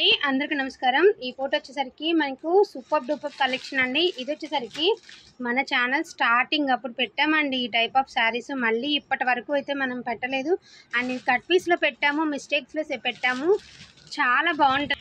అండి అందరికీ నమస్కారం ఈ ఫోటో వచ్చేసరికి మనకు సూపర్ డూపర్ కలెక్షన్ అండి ఇది వచ్చేసరికి మన ఛానల్ స్టార్టింగ్ అప్పుడు పెట్టామండి ఈ టైప్ ఆఫ్ శారీస్ మళ్ళీ ఇప్పటి వరకు అయితే మనం పెట్టలేదు అండ్ ఇది కట్ పీస్లో పెట్టాము మిస్టేక్స్లో పెట్టాము చాలా బాగుంటుంది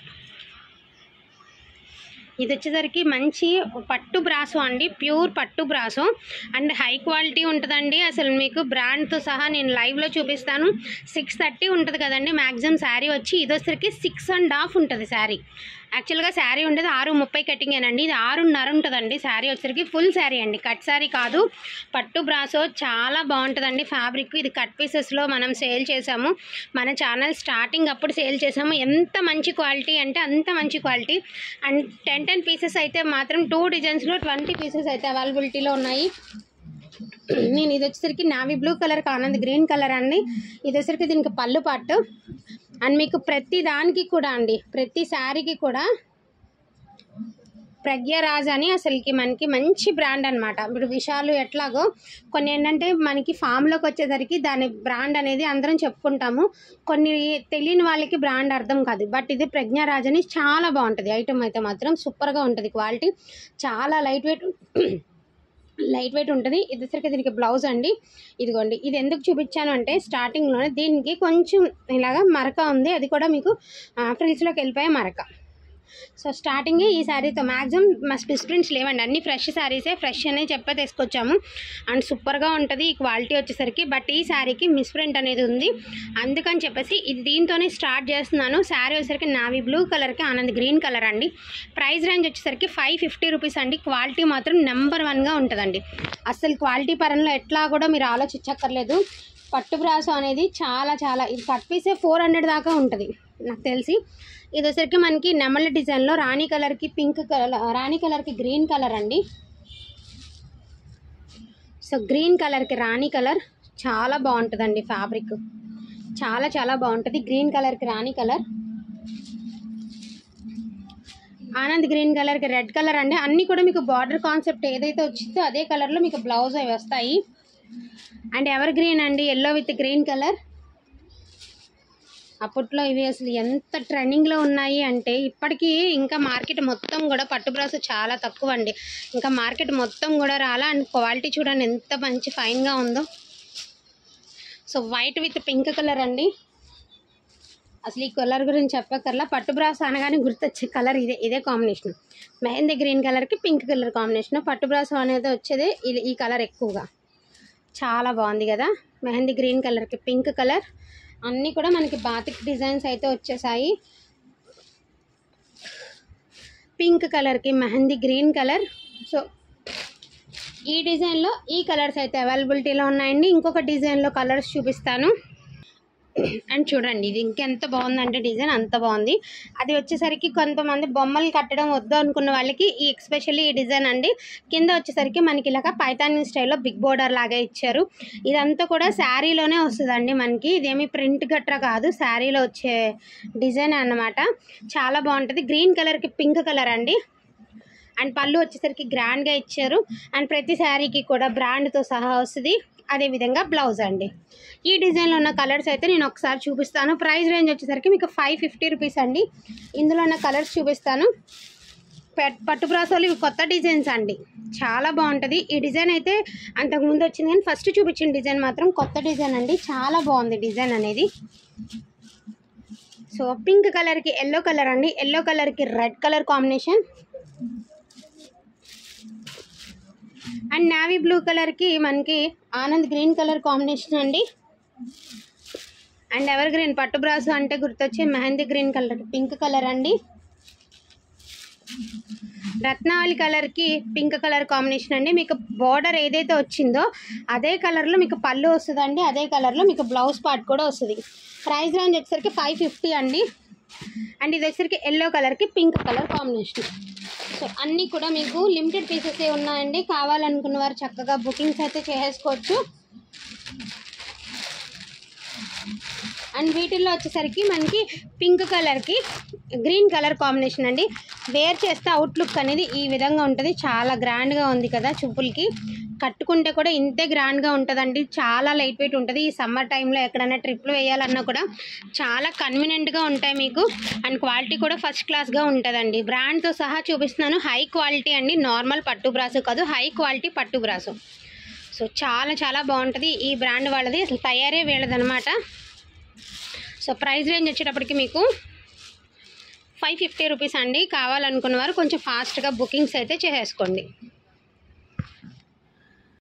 ఇది వచ్చేసరికి మంచి పట్టు బ్రాసో అండి ప్యూర్ పట్టు బ్రాసో అండ్ హై క్వాలిటీ ఉంటుందండి అసలు మీకు బ్రాండ్తో సహా నేను లైవ్లో చూపిస్తాను సిక్స్ థర్టీ ఉంటుంది కదండి మ్యాక్సిమం శారీ వచ్చి ఇది వచ్చేసరికి సిక్స్ అండ్ హాఫ్ ఉంటుంది శారీ యాక్చువల్గా శారీ ఉండేది ఆరు ముప్పై కటింగేనండి ఇది ఆరున్నర ఉంటుందండి శారీ వచ్చేసరికి ఫుల్ శారీ అండి కట్ శారీ కాదు పట్టు బ్రాసో చాలా బాగుంటుందండి ఫ్యాబ్రిక్ ఇది కట్ పీసెస్లో మనం సేల్ చేసాము మన ఛానల్ స్టార్టింగ్ అప్పుడు సేల్ చేసాము ఎంత మంచి క్వాలిటీ అంటే అంత మంచి quality and ten ten pieces అయితే మాత్రం టూ డిజైన్స్లో ట్వంటీ పీసెస్ అయితే అవైలబిలిటీలో ఉన్నాయి నేను ఇది వచ్చేసరికి navy blue colour Anand green colour అండి ఇది వచ్చేసరికి దీనికి పళ్ళు పట్టు అండ్ మీకు ప్రతి దానికి కూడా అండి ప్రతి శారీకి కూడా ప్రజ్ఞరాజ్ అని అసలుకి మనకి మంచి బ్రాండ్ అనమాట ఇప్పుడు విషాలు ఎట్లాగో కొన్ని ఏంటంటే మనకి ఫామ్లోకి వచ్చేసరికి దాని బ్రాండ్ అనేది అందరం చెప్పుకుంటాము కొన్ని తెలియని వాళ్ళకి బ్రాండ్ అర్థం కాదు బట్ ఇది ప్రజ్ఞారాజ్ అని చాలా బాగుంటుంది ఐటమ్ అయితే మాత్రం సూపర్గా ఉంటుంది క్వాలిటీ చాలా లైట్ వెయిట్ లైట్ వెయిట్ ఉంటుంది ఇది వచ్చరికి దీనికి బ్లౌజ్ అండి ఇదిగోండి ఇది ఎందుకు చూపించాను అంటే స్టార్టింగ్లోనే దీనికి కొంచెం ఇలాగా మరక ఉంది అది కూడా మీకు ఫ్రిల్స్లోకి వెళ్ళిపోయే మరక సో స్టార్టింగే ఈ శారీతో మ్యాక్సిమం మా డిస్ప్రింట్స్ లేవండి అన్ని ఫ్రెష్ శారీసే ఫ్రెష్ అనే చెప్పే తీసుకొచ్చాము అండ్ సూపర్గా ఉంటుంది ఈ క్వాలిటీ వచ్చేసరికి బట్ ఈ శారీకి మిస్ప్రింట్ అనేది ఉంది అందుకని చెప్పేసి ఇది దీంతోనే స్టార్ట్ చేస్తున్నాను శారీ వచ్చేసరికి నావీ బ్లూ కలర్కి ఆనంద్ గ్రీన్ కలర్ అండి ప్రైస్ రేంజ్ వచ్చేసరికి ఫైవ్ ఫిఫ్టీ రూపీస్ అండి క్వాలిటీ మాత్రం నెంబర్ వన్గా ఉంటుందండి అసలు క్వాలిటీ పరంలో ఎట్లా కూడా మీరు ఆలోచించక్కర్లేదు పట్టు బ్రాసో అనేది చాలా చాలా ఇది కట్ పీసే ఫోర్ హండ్రెడ్ దాకా ఉంటుంది నాకు తెలిసి ఇది వచ్చరికి మనకి నెమల డిజైన్లో రాణి కలర్కి పింక్ కలర్ రాణి కలర్కి గ్రీన్ కలర్ అండి సో గ్రీన్ కలర్కి రాణి కలర్ చాలా బాగుంటుందండి ఫ్యాబ్రిక్ చాలా చాలా బాగుంటుంది గ్రీన్ కలర్కి రాణి కలర్ ఆనంద్ గ్రీన్ కలర్కి రెడ్ కలర్ అండి అన్నీ కూడా మీకు బార్డర్ కాన్సెప్ట్ ఏదైతే వచ్చిందో అదే కలర్లో మీకు బ్లౌజ్ అవి వస్తాయి అండ్ ఎవర్ గ్రీన్ అండి ఎల్లో విత్ గ్రీన్ కలర్ అప్పట్లో ఇవి అసలు ఎంత ట్రెండింగ్లో ఉన్నాయి అంటే ఇప్పటికీ ఇంకా మార్కెట్ మొత్తం కూడా పట్టు బ్రాస్ చాలా తక్కువ అండి ఇంకా మార్కెట్ మొత్తం కూడా రాలా అండ్ క్వాలిటీ చూడండి ఎంత మంచి ఫైన్గా ఉందో so white with pink colour అండి అసలు ఈ కలర్ గురించి చెప్పకర్లా పట్టు బ్రాస్ అనగానే గుర్తొచ్చే కలర్ ఇదే ఇదే కాంబినేషన్ మెహందీ గ్రీన్ కలర్కి పింక్ కలర్ కాంబినేషన్ పట్టు బ్రాస్ అనేది వచ్చేది ఇది ఈ కలర్ ఎక్కువగా చాలా బాగుంది కదా మెహందీ గ్రీన్ కలర్కి పింక్ కలర్ అన్నీ కూడా మనకి బాతిక్ డిజైన్స్ అయితే వచ్చేసాయి పింక్ కలర్కి మెహందీ గ్రీన్ కలర్ సో ఈ డిజైన్లో ఈ కలర్స్ అయితే అవైలబిలిటీలో ఉన్నాయండి ఇంకొక డిజైన్లో కలర్స్ చూపిస్తాను అండ్ చూడండి ఇది ఇంకెంత బాగుందంటే డిజైన్ అంత బాగుంది అది వచ్చేసరికి కొంతమంది బొమ్మలు కట్టడం వద్దు అనుకున్న వాళ్ళకి ఈ ఎక్స్పెషల్లీ ఈ డిజైన్ అండి కింద వచ్చేసరికి మనకి ఇలాగ పైతాని స్టైల్లో బిగ్ బోర్డర్ లాగా ఇచ్చారు ఇదంతా కూడా శారీలోనే వస్తుందండి మనకి ఇదేమి ప్రింట్ గట్రా కాదు శారీలో వచ్చే డిజైన్ అన్నమాట చాలా బాగుంటుంది గ్రీన్ కలర్కి పింక్ కలర్ అండి అండ్ పళ్ళు వచ్చేసరికి గ్రాండ్గా ఇచ్చారు అండ్ ప్రతి శారీకి కూడా బ్రాండ్తో సహా వస్తుంది అదేవిధంగా బ్లౌజ్ అండి ఈ డిజైన్లో ఉన్న కలర్స్ అయితే నేను ఒకసారి చూపిస్తాను ప్రైస్ రేంజ్ వచ్చేసరికి మీకు ఫైవ్ ఫిఫ్టీ రూపీస్ అండి ఇందులో ఉన్న కలర్స్ చూపిస్తాను పెట్- పట్టు బ్రాసోలు ఇవి కొత్త డిజైన్స్ అండి చాలా బాగుంటుంది ఈ డిజైన్ అయితే అంతకుముందు వచ్చింది కానీ ఫస్ట్ చూపించిన డిజైన్ మాత్రం కొత్త డిజైన్ అండి చాలా బాగుంది డిజైన్ అనేది సో పింక్ కలర్కి ఎల్లో కలర్ అండి ఎల్లో కలర్కి red colour combination and navy blue కలర్కి మనకి ఆనంద్ గ్రీన్ కలర్ కాంబినేషన్ అండి అండ్ ఎవర్ గ్రీన్ పట్టు బ్రాస్ అంటే గుర్తొచ్చే mehndi green colour pink colour అండి రత్నావళి కలర్కి పింక్ కలర్ కాంబినేషన్ అండి మీకు బార్డర్ ఏదైతే వచ్చిందో అదే కలర్లో మీకు పళ్ళు వస్తుందండి అదే కలర్లో మీకు బ్లౌజ్ పార్ట్ కూడా వస్తుంది ప్రైస్ రేంజ్ వచ్చేసరికి ఫైవ్ ఫిఫ్టీ అండి అండ్ ఇది వచ్చేసరికి ఎల్లో కలర్కి పింక్ కలర్ కాంబినేషన్ సో అన్నీ కూడా మీకు లిమిటెడ్ పీసెస్ ఉన్నాయండి కావాలనుకున్న వారు చక్కగా బుకింగ్స్ అయితే చేసేసుకోవచ్చు అండ్ వీటిల్లో వచ్చేసరికి మనకి పింక్ కలర్కి గ్రీన్ కలర్ కాంబినేషన్ అండి వేర్ చేస్తే అవుట్లుక్ అనేది ఈ విధంగా ఉంటుంది చాలా గ్రాండ్గా ఉంది కదా చూపులకి కట్టుకుంటే కూడా ఇంతే గ్రాండ్గా ఉంటుందండి చాలా లైట్ వెయిట్ ఉంటుంది ఈ సమ్మర్ టైంలో ఎక్కడైనా ట్రిప్లు వేయాలన్నా కూడా చాలా కన్వీనియంట్గా ఉంటాయి మీకు అండ్ క్వాలిటీ కూడా ఫస్ట్ క్లాస్గా ఉంటుందండి బ్రాండ్తో సహా చూపిస్తున్నాను హై క్వాలిటీ అండి నార్మల్ పట్టు బ్రాసు కాదు హై క్వాలిటీ పట్టు బ్రాసు సో చాలా చాలా బాగుంటుంది ఈ బ్రాండ్ వాళ్ళది అసలు తయారే వీళ్ళదనమాట సో ప్రైస్ రేంజ్ వచ్చేటప్పటికి మీకు ఫైవ్ ఫిఫ్టీ రూపీస్ అండి కావాలనుకున్న వారు కొంచెం ఫాస్ట్గా బుకింగ్స్ అయితే చేసేసుకోండి